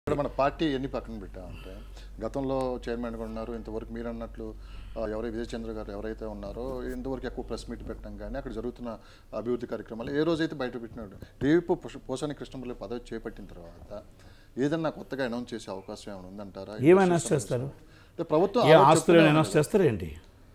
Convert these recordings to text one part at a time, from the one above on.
ఇక్కడ మన పార్టీ ఎన్ని పక్కన పెట్టామంటే గతంలో చైర్మన్గా ఉన్నారు ఇంతవరకు మీరు అన్నట్లు ఆ, ఎవరైతే విజయచంద్ర గారు ఎవరైతే ఉన్నారో ఇంతవరకు ఎక్కువ ప్రెస్ మీట్ పెట్టడం కానీ అక్కడ జరుగుతున్న అభివృద్ధి కార్యక్రమాలు ఏ రోజైతే బయట పెట్టినాడు రేపు పోష- పోసాని కృష్ణమురళి పదవి చేపట్టిన తర్వాత ఏదన్నా కొత్తగా అనౌన్స్ చేసే అవకాశం ఏమైనా ఉందంటారా ఏం announce చేస్తారు? అంటే ప్రభుత్వం ఏ ఆ రోజు ఆస్తులు చెప్తూనే అనౌన్స్ చేస్తారు ఏంటి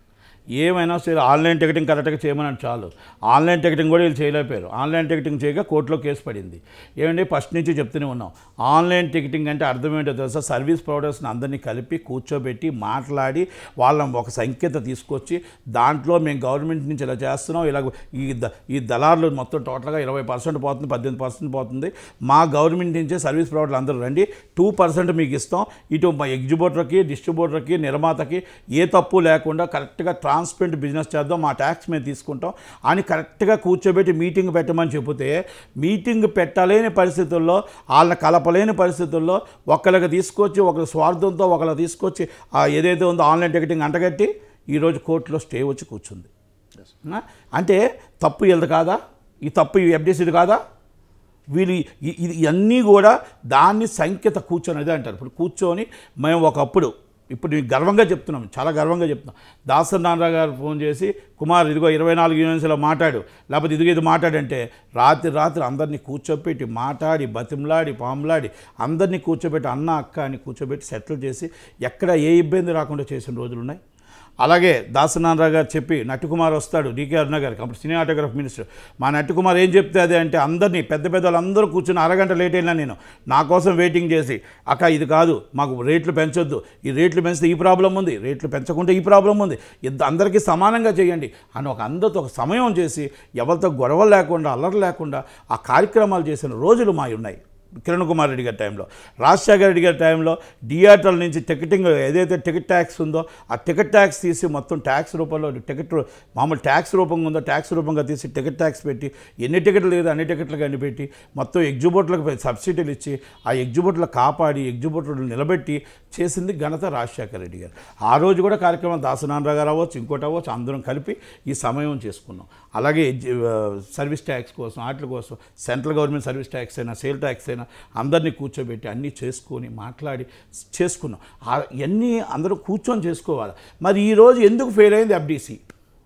ఏమైనా సరే ఆన్లైన్ టికెటింగ్ కరెక్ట్గా చేయమని చాలు ఆన్లైన్ టికెటింగ్ కూడా వీళ్ళు చేయలేకపోయారు ఆన్లైన్ టికెటింగ్ చేయగా కోర్టులో కేసు పడింది ఏమంటే ఫస్ట్ నుంచి చెప్తూనే ఉన్నాం ఆన్లైన్ టికెటింగ్ అంటే అర్థం ఏంటో తెలుసా సర్వీస్ ప్రొవైడర్స్ని అందరినీ కలిపి కూర్చోబెట్టి మాట్లాడి వాళ్ళ ఒక సంఖ్యత తీసుకొచ్చి దాంట్లో మేము గవర్నమెంట్ నుంచి ఇలా చేస్తున్నాం ఇలా ఈ ద ఈ దళారులు మొత్తం టోటల్గా ఇరవై పర్సెంట్ పోతుంది పద్దెనిమిది పర్సెంట్ పోతుంది మా గవర్నమెంట్ నుంచే సర్వీస్ ప్రొవైడర్లు అందరూ రండి టూ పర్సెంట్ మీకు ఇస్తాం ఇటు మా ఎగ్జిబ్యూటర్కి డిస్ట్రిబ్యూటర్కి నిర్మాతకి ఏ తప్పు లేకుండా కరెక్ట్గా ట్రాన్స్పరెంట్ బిజినెస్ చేద్దాం మా ట్యాక్స్ మేము తీసుకుంటాం అని కరెక్ట్గా కూర్చోబెట్టి మీటింగ్ పెట్టమని చెబితే మీటింగ్ పెట్టలేని పరిస్థితుల్లో వాళ్ళని కలపలేని పరిస్థితుల్లో ఒకళ్ళకి తీసుకొచ్చి ఒకరి స్వార్థంతో ఒకళ్ళకి తీసుకొచ్చి ఆ ఏదైతే ఉందో ఆన్లైన్ టికెటింగ్ అంటగట్టి ఈరోజు కోర్టులో స్టే వచ్చి కూర్చుంది Yes. ఆ? అంటే తప్పు వీళ్ళది కాదా ఈ తప్పు ఈ ఎఫ్డీసీది కాదా వీళ్ళు ఇ- ఇది ఇవన్నీ కూడా దాన్ని సంఖ్యత కూర్చొని అదే అంటారు ఇప్పుడు కూర్చొని మేము ఒకప్పుడు ఇప్పుడు నేను గర్వంగా చెప్తున్నాం చాలా గర్వంగా చెప్తున్నాం దాసరి నారాయణ గారు ఫోన్ చేసి కుమార్ ఇదిగో ఇరవై నాలుగు యూనివర్సిటీలో మాట్లాడు లేకపోతే ఇదిగో ఇది మాట్లాడంటే రాత్రి రాత్రి అందరినీ కూర్చోబెట్టి మాట్లాడి బతిమలాడి పాములాడి అందరినీ కూర్చోబెట్టి అన్న అక్క అని కూర్చోబెట్టి సెటిల్ చేసి ఎక్కడ ఏ ఇబ్బంది రాకుండా చేసిన రోజులు ఉన్నాయి అలాగే దాసనారాయణ గారు చెప్పి నట్టుకుమార్ వస్తాడు డీకే అరుణ గారికి అప్పుడు సినిమాటోగ్రఫీ మినిస్టర్ మా నట్టుకుమార్ ఏం చెప్తే అదే అంటే అందరినీ పెద్ద పెద్ద వాళ్ళందరూ కూర్చొని అరగంట లేట్ అయినా నేను నా కోసం వెయిటింగ్ చేసి అక్క ఇది కాదు మాకు రేట్లు పెంచొద్దు ఈ రేట్లు పెంచితే ఈ ప్రాబ్లం ఉంది రేట్లు పెంచకుంటే ఈ ప్రాబ్లం ఉంది ఇద్ద అందరికీ సమానంగా చేయండి అని ఒక అందరితో ఒక సమయం చేసి ఎవరితో గొడవలు లేకుండా అల్లరి లేకుండా ఆ కార్యక్రమాలు చేసిన రోజులు మావి ఉన్నాయి కిరణ్ కుమార్ రెడ్డి గారి టైంలో రాజశేఖర రెడ్డి గారి టైంలో డిఆర్టల్ నుంచి టికెటింగ్ ఏదైతే టికెట్ ట్యాక్స్ ఉందో ఆ టికెట్ ట్యాక్స్ తీసి మొత్తం ట్యాక్స్ రూపంలో టికెట్ రూ- మామూలు ట్యాక్స్ రూపంగా ఉందో ట్యాక్స్ రూపంగా తీసి టికెట్ ట్యాక్స్ పెట్టి ఎన్ని టికెట్లు లేదు అన్ని టికెట్లు కానీ పెట్టి మొత్తం ఎగ్జిబిట్లకు సబ్సిడీలు ఇచ్చి ఆ ఎగ్జిబిట్లు కాపాడి ఎగ్జిబిట్లు నిలబెట్టి చేసింది ఘనత రాజశేఖర రెడ్డి గారు ఆ రోజు కూడా కార్యక్రమం దాసనారాయణ గారు అవ్వచ్చు ఇంకోటి అవ్వచ్చు అందరం కలిపి ఈ సమయం చేసుకున్నాం అలాగే ఎడ్జి- ఆ, సర్వీస్ ట్యాక్స్ కోసం వాటి కోసం సెంట్రల్ గవర్నమెంట్ సర్వీస్ ట్యాక్స్ అయినా సేల్ ట్యాక్స్ అయినా అందరినీ కూర్చోబెట్టి అన్నీ చేసుకొని మాట్లాడి చేసుకున్నాం ఆ- ఇవన్నీ అందరూ కూర్చొని చేసుకోవాలి మరి ఈరోజు ఎందుకు ఫెయిల్ అయింది ఎఫ్డీసీ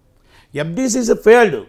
ఎఫ్డీసీ ఇస్ ఫెయిల్డ్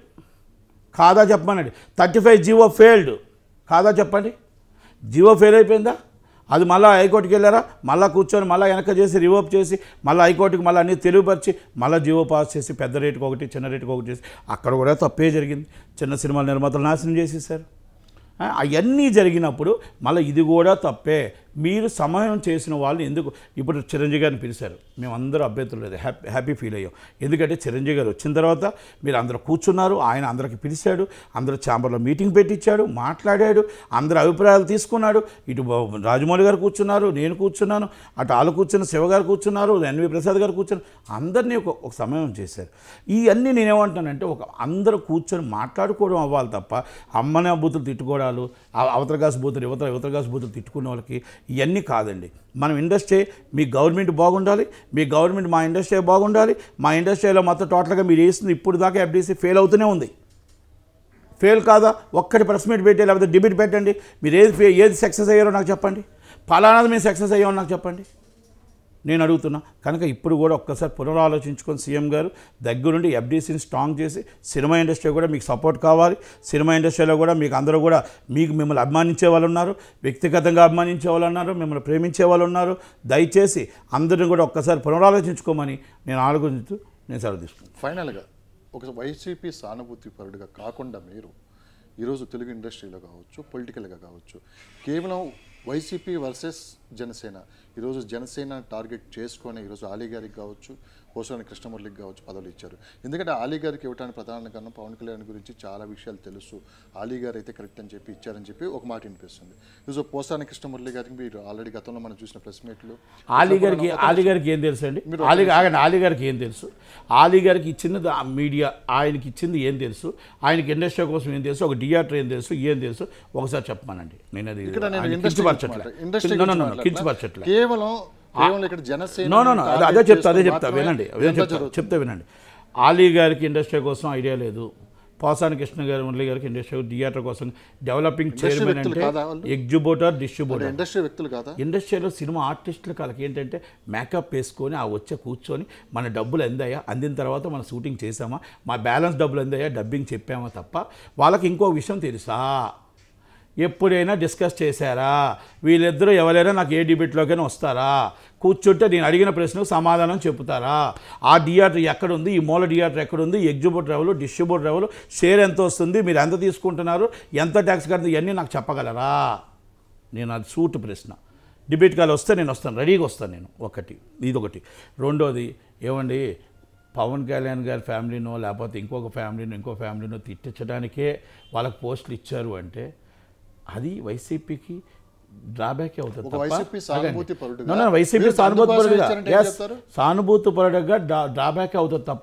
కాదా చెప్పమనండి థర్టీ ఫైవ్ జీవో ఫెయిల్డ్ కాదా చెప్పండి జీవో ఫెయిల్ అయిపోయిందా అది మళ్ళీ హైకోర్టుకి వెళ్ళారా మళ్ళీ కూర్చొని మళ్ళీ వెనక చేసి రివోప్ చేసి మళ్ళీ హైకోర్టుకి మళ్ళీ అన్నీ తెలియపరిచి మళ్ళీ జీవో పాస్ చేసి పెద్ద రేటుకి ఒకటి చిన్న రేటుకి ఒకటి చేసి అక్కడ కూడా తప్పే జరిగింది చిన్న సినిమాల నిర్మాతలు నాశనం చేసేసారు ఆ, అవన్నీ జరిగినప్పుడు మళ్ళీ ఇది కూడా తప్పే మీరు సమయం చేసిన వాళ్ళు ఎందుకు ఇప్పుడు చిరంజీవి గారిని పిలిచారు మేమందరూ అభ్యర్థులు లేదు హ్యాపీ హ్యాపీ ఫీల్ అయ్యాం ఎందుకంటే చిరంజీవి గారు వచ్చిన తర్వాత మీరు అందరూ కూర్చున్నారు ఆయన అందరికి పిలిచాడు అందరూ ఛాంబర్లో మీటింగ్ పెట్టించాడు మాట్లాడాడు అందరి అభిప్రాయాలు తీసుకున్నాడు ఇటు బా- రాజమౌళి గారు కూర్చున్నారు నేను కూర్చున్నాను అటు వాళ్ళు కూర్చున్న శివ గారు కూర్చున్నారు ఎన్వి ప్రసాద్ గారు కూర్చున్నారు అందరినీ ఒక ఒక సమయం చేశారు ఇవన్నీ నేనేమంటానంటే ఒక అందరూ కూర్చొని మాట్లాడుకోవడం అవ్వాలి తప్ప అమ్మనే బూతులు తిట్టుకోవడాలు ఆ- అవతల గాసు బూతులు యువతల యువతల గాసు బూతులు తిట్టుకునే వాళ్ళకి ఇవన్నీ కాదండి మనం ఇండస్ట్రీ మీ గవర్నమెంట్ బాగుండాలి మీ గవర్నమెంట్ మా ఇండస్ట్రీ బాగుండాలి మా ఇండస్ట్రీలో మొత్తం టోటల్గా మీరు వేసింది ఇప్పుడు దాకా ఎఫ్డీసీ ఫెయిల్ అవుతూనే ఉంది ఫెయిల్ కాదా ఒక్కటి ప్రెస్ మీట్ పెట్టి లేకపోతే డిబేట్ పెట్టండి మీరు ఏది ఫే- ఏది సక్సెస్ అయ్యారో నాకు చెప్పండి ఫలానాది మేము సక్సెస్ అయ్యామో నాకు చెప్పండి నేను అడుగుతున్నా కనుక ఇప్పుడు కూడా ఒక్కసారి పునరాలోచించుకొని సీఎం గారు దగ్గరుండి ఎఫ్డీసీని స్ట్రాంగ్ చేసి సినిమా ఇండస్ట్రీ కూడా మీకు సపోర్ట్ కావాలి సినిమా ఇండస్ట్రీలో కూడా మీకు అందరూ కూడా మీకు మిమ్మల్ని అభిమానించే వాళ్ళు ఉన్నారు వ్యక్తిగతంగా అభిమానించే వాళ్ళు ఉన్నారు మిమ్మల్ని ప్రేమించే వాళ్ళు ఉన్నారు దయచేసి అందరిని కూడా ఒక్కసారి పునరాలోచించుకోమని నేను ఆలోచించు నేను సెలవు తీసుకున్నాను ఫైనల్గా ఒక వైసీపీ సానుభూతి పరుడుగా కాకుండా మీరు ఈరోజు తెలుగు ఇండస్ట్రీలో కావచ్చు పొలిటికల్గా కావచ్చు కేవలం వైసీపీ వర్సెస్ జనసేన ఈరోజు జనసేన టార్గెట్ చేసుకొని ఈరోజు ఆలీ గారికి కావచ్చు పోసాని కృష్ణమురళికి కావచ్చు పదవులు ఇచ్చారు ఎందుకంటే ఆలీ గారికి ఇవ్వడానికి ప్రధాన కారణం పవన్ కళ్యాణ్ గురించి చాలా విషయాలు తెలుసు ఆలీ గారు అయితే కరెక్ట్ అని చెప్పి ఇచ్చారని చెప్పి ఒక మాట వినిపిస్తుంది ఈరోజు పోసాని కృష్ణమురళి గారికి మీరు ఆల్రెడీ గతంలో మనం చూసిన ప్రెస్ మీట్లు ఆలీ గారికి ఆలీ గారికి ఏం తెలుసు అండి ఆలీ ఆగండి ఆలీ గారికి ఏం తెలుసు ఆలీ గారికి ఇచ్చినది ఆ మీడియా ఆయనకి ఇచ్చింది ఏం తెలుసు ఆయనకి ఇండస్ట్రీ కోసం ఏం తెలుసు ఒక థియేటర్ ఏం తెలుసు ఏం తెలుసు ఒకసారి చెప్పమానండి నేను అది ఇక్కడ నేను ఆయన ఇండస్ట్రీ కించపరచట్లే. Industry No, no, no, no, కించపరచట్లే కేవలం కేవలం ఇక్కడ జనసేన నో నో నో అదే అదే చెప్తా అదే చెప్తా మాత్రమే వినండి అదే ఇదంతా చెప్తా జరుగుతుంది. చెప్తా వినండి ఆలీ గారికి ఇండస్ట్రీ కోసం ఐడియా లేదు పోసాని కృష్ణ గారు మురళి గారికి ఇండస్ట్రీ థియేటర్ కోసం డెవలపింగ్ చైర్మన్ వ్యక్తులు అంటే కాదా వాళ్ళు? ఎగ్జిబ్యూటర్ డిస్ట్రిబ్యూటర్ ఇండస్ట్రీ వ్యక్తులు కాదా ఇండస్ట్రీలో సినిమా ఆర్టిస్టులు వాళ్ళకి ఏంటంటే మేకప్ వేసుకొని ఆ వచ్చే కూర్చొని మన డబ్బులు ఎందయ్యా అందిన తర్వాత మనం షూటింగ్ చేసామా మా బ్యాలెన్స్ డబ్బులు ఎందయ్యా డబ్బింగ్ చెప్పామా తప్ప వాళ్ళకి ఇంకో విషయం తెలుసా ఎప్పుడైనా డిస్కస్ చేశారా వీళ్ళిద్దరూ ఎవరైనా నాకు ఏ డిబేట్లోకైనా వస్తారా కూర్చుంటే నేను అడిగిన ప్రశ్నకు సమాధానం చెప్తారా ఆ థియేటర్ ఎక్కడుంది ఈ మూల థియేటర్ ఎక్కడుంది ఎగ్జిబ్యూటర్ ఎవరు డిస్ట్రిబ్యూటర్ ఎవరు షేర్ ఎంత వస్తుంది మీరు ఎంత తీసుకుంటున్నారు ఎంత ట్యాక్స్ కడుతుంది ఇవన్నీ నాకు చెప్పగలరా నేను అది సూట్ ప్రశ్న డిబేట్ కాల్ వస్తే నేను వస్తాను రెడీగా వస్తాను నేను ఒకటి ఇది ఒకటి రెండోది ఏమండి పవన్ కళ్యాణ్ గారి ఫ్యామిలీనో లేకపోతే ఇంకొక ఫ్యామిలీనో ఇంకో ఫ్యామిలీనో తిట్టించడానికే వాళ్ళకి పోస్టులు ఇచ్చారు అంటే అది వైసీపీకి డ్రాబ్యాక్ అవుతుంది ఒక తప్ప- వైసీపీ సానుభూతి పరుడుగా No, no, వైసీపీ మీరు సానుభూతి అందుకోసం పరుడుగా ఇచ్చారంటే ఏం Yes, చెప్తారు? సానుభూతి పరుడుగా డ్రా డ్రాబ్యాక్ అవుతుంది తప్ప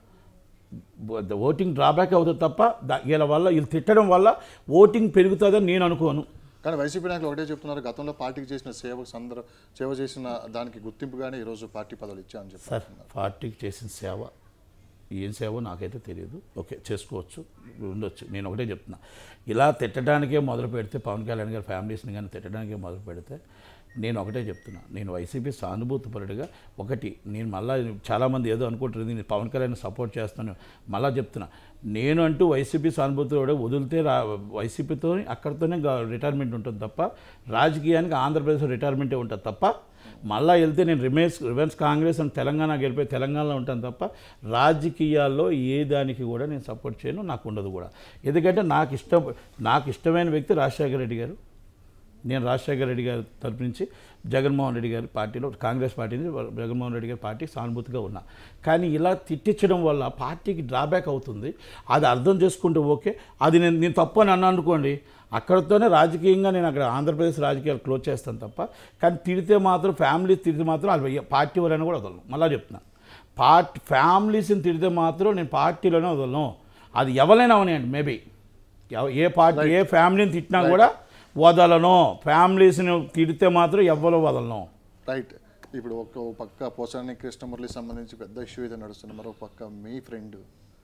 ఓటింగ్ డ్రాబ్యాక్ అవుతుంది తప్ప దా- వీళ్ళ వల్ల వీళ్ళు తిట్టడం వల్ల ఓటింగ్ పెరుగుతుందని నేను అనుకోను కానీ వైసీపీ నాయకులు ఒకటే చెప్తున్నారు గతంలో పార్టీకి చేసిన సేవ సందర సేవ చేసిన దానికి గుర్తింపుగానే ఈరోజు పార్టీ పదవులు ఇచ్చామని చెప్పి సార్ పార్టీకి చేసిన సేవ ఏం సేవ నాకైతే తెలియదు ఓకే చేసుకోవచ్చు ఉండొచ్చు నేను ఒకటే చెప్తున్నా ఇలా తిట్టడానికే మొదలు పెడితే పవన్ కళ్యాణ్ గారి ఫ్యామిలీస్ని కానీ తిట్టడానికే మొదలు పెడితే నేను ఒకటే చెప్తున్నా నేను వైసీపీ సానుభూతిపరుడుగా ఒకటి నేను మళ్ళీ చాలామంది ఏదో అనుకుంటారు నేను పవన్ కళ్యాణ్ సపోర్ట్ చేస్తాను మళ్ళీ చెప్తున్నా నేను అంటూ వైసీపీ సానుభూతిపరుడు వదిలితే రా వైసీపీతో అక్కడితోనే గా- రిటైర్మెంట్ ఉంటుంది తప్ప రాజకీయానికి ఆంధ్రప్రదేశ్ రిటైర్మెంటే ఉంటుంది తప్ప మళ్ళా వెళ్తే నేను రిమెన్స్ రివెన్స్ కాంగ్రెస్ అని తెలంగాణ గెలిపే తెలంగాణలో ఉంటాను తప్ప రాజకీయాల్లో ఏ దానికి కూడా నేను సపోర్ట్ చేయను నాకు ఉండదు కూడా ఎందుకంటే నాకు ఇష్టం నాకు ఇష్టమైన వ్యక్తి రాజశేఖర రెడ్డి గారు నేను రాజశేఖర రెడ్డి గారి తరపు నుంచి జగన్మోహన్ రెడ్డి గారి పార్టీలో కాంగ్రెస్ పార్టీ నుంచి జగన్మోహన్ రెడ్డి గారి పార్టీకి సానుభూతిగా ఉన్నా కానీ ఇలా తిట్టించడం వల్ల పార్టీకి డ్రాబ్యాక్ అవుతుంది అది అర్థం చేసుకుంటే ఓకే అది నేను నేను తప్పు అని అన్నా అనుకోండి అక్కడితోనే రాజకీయంగా నేను అక్కడ ఆంధ్రప్రదేశ్ రాజకీయాలు క్లోజ్ చేస్తాను తప్ప కానీ తిడితే మాత్రం ఫ్యామిలీ తిడితే మాత్రం అది పార్టీ వాళ్ళని కూడా వదలను మళ్ళీ చెప్తున్నాను పార్టీ ఫ్యామిలీస్ని తిడితే మాత్రం నేను పార్టీలోనే వదలను అది ఎవరైనా అవనియండి మేబీ ఎవ- ఏ పార్టీ ఏ ఫ్యామిలీని తిట్టినా కూడా వదలను ఫ్యామిలీస్ని తిడితే మాత్రం ఎవ్వరూ వదలను రైట్ ఇప్పుడు ఒక ఓ పక్క పోసాని కృష్ణమురళి సంబంధించి పెద్ద ఇష్యూ అయితే నడుస్తుంది మరో పక్క మీ ఫ్రెండ్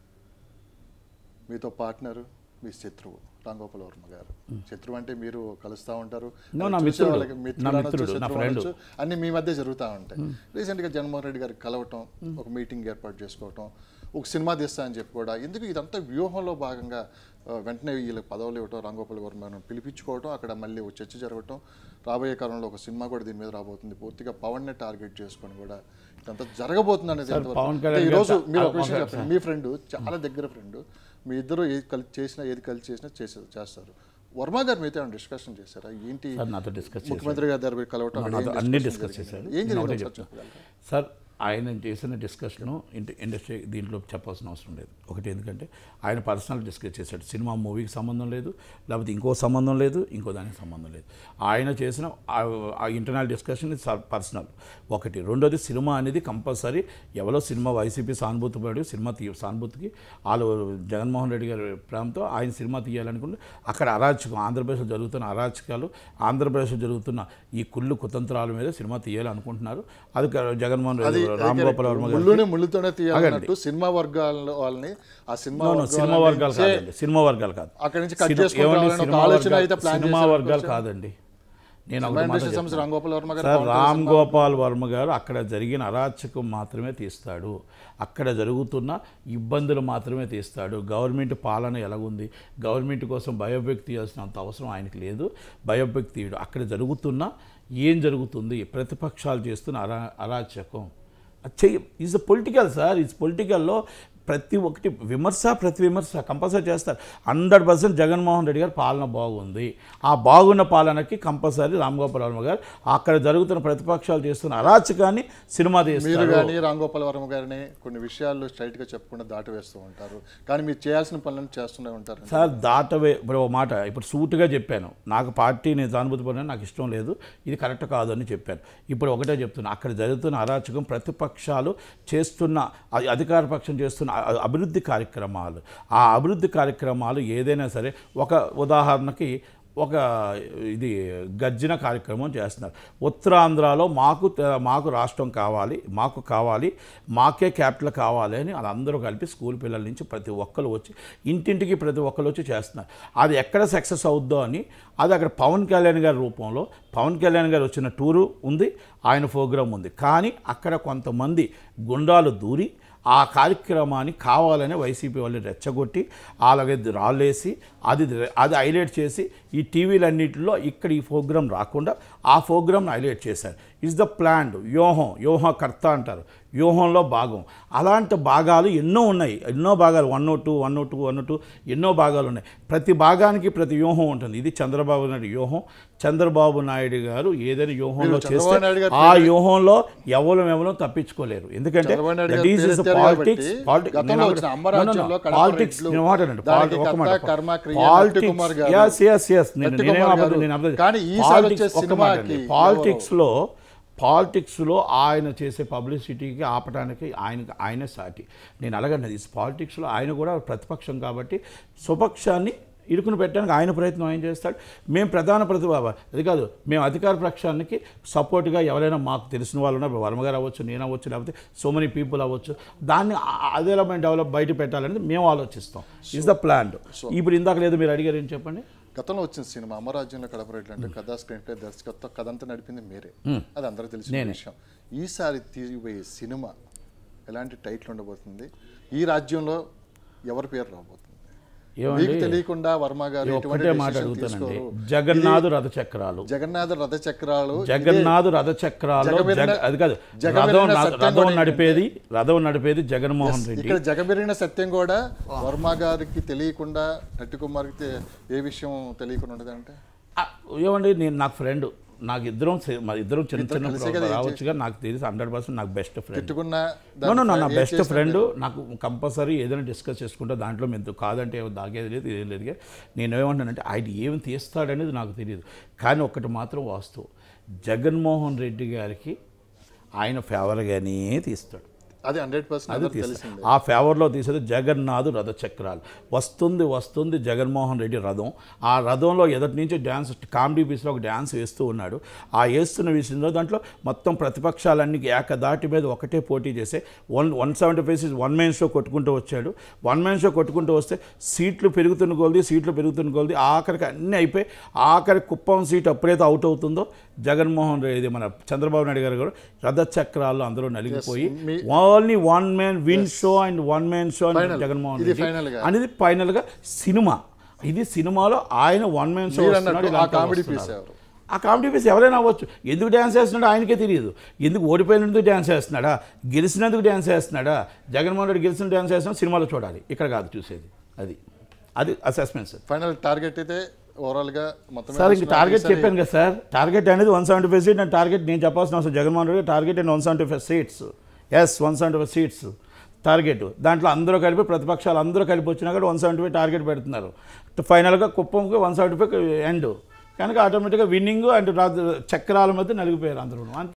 మీతో పార్ట్నర్ మీ శత్రువు రాంగోపాల్ వర్మ గారు శత్రువు అంటే మీరు కలుస్తూ ఉంటారు No, అది నా చూసే మిత్రుడు. వాళ్ళకి నా మిత్రుడు అనొచ్చు, మిత్రుడు, నా శత్రువు friend. అనొచ్చు. అన్ని మీ మధ్య జరుగుతూ ఉంటాయి రీసెంట్గా జగన్మోహన్ రెడ్డి గారికి కలవటం ఒక మీటింగ్ ఏర్పాటు చేసుకోవటం ఒక సినిమా తీస్తా అని చెప్పి కూడా ఎందుకు ఇదంతా వ్యూహంలో భాగంగా ఆ, వెంటనే వీళ్ళకి పదవులు ఇవ్వటం రాంగోపాల్ వర్మను పిలిపించుకోవటం అక్కడ మళ్ళీ ఒక చర్చ జరగటం రాబోయే కాలంలో ఒక సినిమా కూడా దీని మీద రాబోతుంది పూర్తిగా పవన్ని టార్గెట్ చేసుకొని కూడా ఇదంతా జరగబోతుంది అనేది సార్, ఎంతవరకు? పవన్ అంటే కళ్యాణ్ ఈరోజు గారు- మీరు ఆ, ఒక విషయం పవన్ చెప్పండి మీ ఫ్రెండ్ చాలా దగ్గర ఫ్రెండ్ మీ ఇద్దరు ఏది కలిసి చేసినా ఏది కలిసి చేసినా చేసే చేస్తారు వర్మ గారు మీతో ఏమైనా డిస్కషన్ చేశారా ఏంటి సార్ నాతో డిస్కస్ చేశారు ముఖ్యమంత్రి గారి దగ్గర కలవటం అక్కడ నాతో ఏం అన్ని discussion డిస్కస్ జరిగింది? చేశారు ఏం నేను ఒకటే జరిగింది ఒకసారి చెప్తాను చెప్పగలరా? సార్ ఆయన చేసిన డిస్కషను ఇంట ఇండస్ట్రీ దీంట్లో చెప్పాల్సిన అవసరం లేదు ఒకటి ఎందుకంటే ఆయన పర్సనల్ డిస్కస్ చేశాడు సినిమా మూవీకి సంబంధం లేదు లేకపోతే ఇంకో సంబంధం లేదు ఇంకో దానికి సంబంధం లేదు ఆయన చేసిన ఆ- ఆ ఇంటర్నల్ డిస్కషన్ పర్సనల్ ఒకటి రెండోది సినిమా అనేది కంపల్సరీ ఎవరో సినిమా వైసీపీ సానుభూతి పడి సినిమా తీయ సానుభూతికి వాళ్ళు జగన్మోహన్ రెడ్డి గారి ప్రేమతో ఆయన సినిమా తీయాలనుకుంటే అక్కడ అరాచకం ఆంధ్రప్రదేశ్లో జరుగుతున్న అరాచకాలు ఆంధ్రప్రదేశ్లో జరుగుతున్న ఈ కుళ్ళు కుతంత్రాల మీద సినిమా తీయాలనుకుంటున్నారు అది క- జగన్మోహన్ రెడ్డి రామ్ గోపాల్ వర్మ గారు ముళ్ళుని ముళ్ళుతోనే తీయాలన్నట్టు సినిమా వర్గాల వాళ్ళని ఆ సినిమా No, no, సినిమా వర్గాల వర్గాలు నుంచే కాదండి సినిమా వర్గాలు కాదు అక్కడి నుంచి కట్ సినిమా- చేసుకుంటూ ఏమండి, రావాలని ఒక సినిమా ఆలోచన వర్గాలు- అయితే ప్లాన్ సినిమా చేశారు వర్గాలు కాదండి నేను ఒక మాట ఇండస్ట్రీ చెప్తాను. సంస్థ రామ్ గోపాల్ వర్మ గారు సార్ పవన్ రామ్ గోపాల్ వర్మ గారు అక్కడ జరిగిన అరాచకం మాత్రమే తీస్తాడు అక్కడ జరుగుతున్న ఇబ్బందులు మాత్రమే తీస్తాడు గవర్నమెంట్ పాలన ఎలాగుంది గవర్నమెంట్ కోసం బయోపిక్ తీయాల్సినంత అవసరం ఆయనకి లేదు బయోపిక్ తీయడు అక్కడ జరుగుతున్న ఏం జరుగుతుంది ప్రతిపక్షాలు చేస్తున్న అరా అరాచకం అది చెయ్య ఈజ్ పొలిటికల్ సార్ ఈజ్ పొలిటికల్లో ప్రతి ఒక్కటి విమర్శ ప్రతి విమర్శ కంపల్సరీ చేస్తారు హండ్రెడ్ పర్సెంట్ జగన్మోహన్ రెడ్డి గారి పాలన బాగుంది ఆ బాగున్న పాలనకి కంపల్సరీ రామ్ గోపాల్ వర్మ గారు అక్కడ జరుగుతున్న ప్రతిపక్షాలు చేస్తున్న అరాచకాన్ని సినిమా మీరు తీస్తారు కానీ రామ్ గోపాల్ వర్మ గారిని కొన్ని విషయాలు స్ట్రైట్ గా చెప్పకుండా దాటి వేస్తూ ఉంటారు కానీ మీరు చేయాల్సిన పనులను చేస్తూనే ఉంటారు సార్ దాటవే ఇప్పుడు ఒక మాట ఇప్పుడు సూటుగా చెప్పాను నాకు పార్టీ నేను సానుభూతి పడిన నాకు ఇష్టం లేదు ఇది కరెక్ట్ కాదు అని చెప్పాను ఇప్పుడు ఒకటే చెప్తున్నా అక్కడ జరుగుతున్న అరాచకం ప్రతిపక్షాలు చేస్తున్న అ- అధికార పక్షం చేస్తున్న అ- అభివృద్ధి కార్యక్రమాలు ఆ అభివృద్ధి కార్యక్రమాలు ఏదైనా సరే ఒక ఉదాహరణకి ఒక ఇది గర్జన కార్యక్రమం చేస్తున్నారు ఉత్తరాంధ్రలో మాకు తె- మాకు రాష్ట్రం కావాలి మాకు కావాలి మాకే క్యాపిటల్ కావాలి అని వాళ్ళందరూ కలిపి స్కూల్ పిల్లల నుంచి ప్రతి ఒక్కరు వచ్చి ఇంటింటికి ప్రతి ఒక్కరు వచ్చి చేస్తున్నారు అది ఎక్కడ సక్సెస్ అవుద్దో అని అది అక్కడ పవన్ కళ్యాణ్ గారి రూపంలో పవన్ కళ్యాణ్ గారు వచ్చిన టూరు ఉంది ఆయన ప్రోగ్రాం ఉంది కానీ అక్కడ కొంతమంది గుండాలు దూరి ఆ కార్యక్రమాన్ని కావాలని వైసీపీ వాళ్ళు రెచ్చగొట్టి అలాగే రాళ్ళేసి అది అది హైలైట్ చేసి ఈ టీవీలన్నింటిలో ఇక్కడ ఈ ప్రోగ్రాం రాకుండా ఆ ప్రోగ్రామ్ని హైలైట్ చేశారు ఇస్ ద ప్లాండ్ వ్యూహం వ్యూహకర్త అంటారు వ్యూహంలో భాగం అలాంటి భాగాలు ఎన్నో ఉన్నాయి ఎన్నో భాగాలు one O two one O two one O two ఎన్నో భాగాలు ఉన్నాయి ప్రతి భాగానికి ప్రతి వ్యూహం ఉంటుంది ఇది చంద్రబాబు నాయుడు వ్యూహం చంద్రబాబు నాయుడు గారు ఏదైనా వ్యూహంలో మీరు చంద్రబాబు చేస్తే నాయుడు గారి ఆ వ్యూహంలో ఎవరు ఎవరు తప్పించుకోలేరు ఎందుకంటే చంద్రబాబు నాయుడు that గారు is పేరు the ఎత్తారు politics, కాబట్టి politi- గతంలో నేను వచ్చిన ఒకటి- అమ్మరాజ్యంలో no, no, no. Kadapa Politics, రెడ్లు, నేను మాట్లాడండి. దానికి Poli- ఒక కర్త, మాట. కర్మ, క్రియ, Politics, నట్టికుమార్ గారు. yes, yes, yes. నేను- నట్టికుమార్ నేనేం గారు. అబద్ధం- నేను అబద్ధం- కానీ ఈసారి Politics, వచ్చే ఒక్క మాట సినిమాకి అండి. పాలిటిక్స్లో పాలిటిక్స్లో ఆయన చేసే పబ్లిసిటీకి ఆపడానికి ఆయన ఆయనే సాటి నేను అలాగన్నది పాలిటిక్స్లో ఆయన కూడా ప్రతిపక్షం కాబట్టి స్వపక్షాన్ని ఇరుకుని పెట్టడానికి ఆయన ప్రయత్నం ఆయన చేస్తాడు మేము ప్రధాన ప్రతిభ అది కాదు మేము అధికార పక్షానికి సపోర్ట్గా ఎవరైనా మాకు తెలిసిన వాళ్ళు ఉన్నారు వర్మ గారు అవ్వచ్చు నేను అవ్వచ్చు లేకపోతే సో మెనీ పీపుల్ అవ్వచ్చు దాన్ని ఆ- అదేలా మేము డెవలప్ బయట పెట్టాలనేది మేము ఆలోచిస్తాం ఇస్ ద ప్లాన్ ఇప్పుడు ఇందాక లేదు మీరు అడిగారు ఏం చెప్పండి గతంలో వచ్చిన సినిమా అమరాజ్యంలో కడప రెడ్లు అంటే కథా స్క్రీన్ ప్లే దర్శకత్వం కథ అంతా నడిపింది మీరే అది అందరికీ తెలిసిన విషయం ఈసారి తీయబోయే సినిమా ఎలాంటి టైటిల్ ఉండబోతుంది ఈ రాజ్యంలో ఎవరి పేరు రాబోతుంది ఏమండి మీకు తెలియకుండా వర్మ గారు ఎటువంటి ఒక్కటే మాట decision అడుగుతానండి తీసుకోరు. జగన్నాథు రథ చక్రాలు జగన్నాథ రథ చక్రాలు జగన్నాథు రథ చక్రాలు జగమెరిన- జగ- అది కాదు జగమెరిన రథం న- సత్యం రథం కూడా నడిపేది రథం నడిపేది జగన్మోహన్ రెడ్డి ఇక్కడ జగబెరిగిన సత్యం కూడా వర్మ గారికి తెలియకుండా నట్టి కుమార్కి తె- ఏ విషయం తెలియకుండా ఉండదంటే ఆ, ఏమండి నేను నాకు ఫ్రెండ్ నాకు ఇద్దరం సే- మా ఇద్దరం చిన్న చిన్న కలిసే కదా రావచ్చుగా నాకు తెలిసి హండ్రెడ్ పర్సెంట్ నాకు బెస్ట్ ఫ్రెండ్ తిట్టుకున్న నో నో నా దాన్ని ఏ బెస్ట్ చేసినా ఫ్రెండ్ నాకు కంపల్సరీ ఏదైనా డిస్కస్ చేసుకుంటే దాంట్లో మేము కాదంటే దాగేది లేదు ఏం లేదు నేను ఏమంటానంటే ఆయన ఏం తీస్తాడనేది నాకు తెలియదు కానీ ఒక్కటి మాత్రం వాస్తవం జగన్మోహన్ రెడ్డి గారికి ఆయన ఫేవర్గానే తీస్తాడు అది హండ్రెడ్ అది పర్సెంట్ తీస్తాడు తెలిసిందే ఆ ఫేవర్లో తీసేది జగన్నాథు రథ చక్రాలు వస్తుంది వస్తుంది జగన్మోహన్ రెడ్డి రథం ఆ రథంలో ఎదటి నుంచి డ్యాన్స్ కామెడీ పీస్లో ఒక డ్యాన్స్ వేస్తూ ఉన్నాడు ఆ వేస్తున్న విషయంలో దాంట్లో మొత్తం ప్రతిపక్షాలన్నీ ఏకదాటి మీద ఒకటే పోటీ చేసే one one seventy five one man show కొట్టుకుంటూ వచ్చాడు వన్ మ్యాన్ షో కొట్టుకుంటూ వస్తే సీట్లు పెరుగుతున్న కొలది సీట్లు పెరుగుతున్న కొలది ఆఖరికి అన్నీ అయిపోయి ఆఖరి కుప్పం సీట్ ఎప్పుడైతే అవుట్ అవుతుందో జగన్మోహన్ రెడ్డి మన చంద్రబాబు నాయుడు గారు కూడా రథ చక్రాల్లో అందరూ నలిగిపోయి మీ- only one man win show and one man show and Final. Jaganmohan ఇది రెడ్డి final గా. అనేది ఫైనల్ గా సినిమా ఇది సినిమాలో ఆయన వన్ మ్యాన్ షో మీరు వస్తున్నాడు, అన్నట్టు ఆ ఇలాంటి కామెడీ వస్తున్నారు. పీస్ ఎవరు ఆ కామెడీ పీస్ ఎవరైనా అవ్వచ్చు ఎందుకు డ్యాన్స్ చేస్తున్నాడో ఆయనకే తెలియదు ఎందుకు ఓడిపోయినందుకు డ్యాన్స్ చేస్తున్నాడా గెలిచినందుకు డ్యాన్స్ చేస్తున్నాడా జగన్మోహన్ రెడ్డి గెలిచిన డ్యాన్స్ చేస్తున్నా సినిమాలో చూడాలి ఇక్కడ కాదు చూసేది అది అది అసెస్మెంట్ సార్ ఫైనల్ టార్గెట్ అయితే ఓవరాల్ గా మొత్తం సార్ ఇంక టార్గెట్ చెప్పాను కదా సార్ టార్గెట్ అనేది one seventy five seat and target నేను చెప్పాల్సిన అవసరం Jaganmohan Reddy target and one seventy five seats yes one seventy five seats target దాంట్లో అందరూ కలిపి ప్రతిపక్షాలు అందరూ కలిపి వచ్చినా కూడా వన్ సెవెంటీ ఫైవ్ టార్గెట్ పెడుతున్నారు ఫైనల్గా కుప్పంకి వన్ సెవెంటీ ఫైవ్ ఎండ్ కనుక ఆటోమేటిక్గా విన్నింగ్ అండ్ చక్రాల మధ్య నలిగిపోయారు అందరూ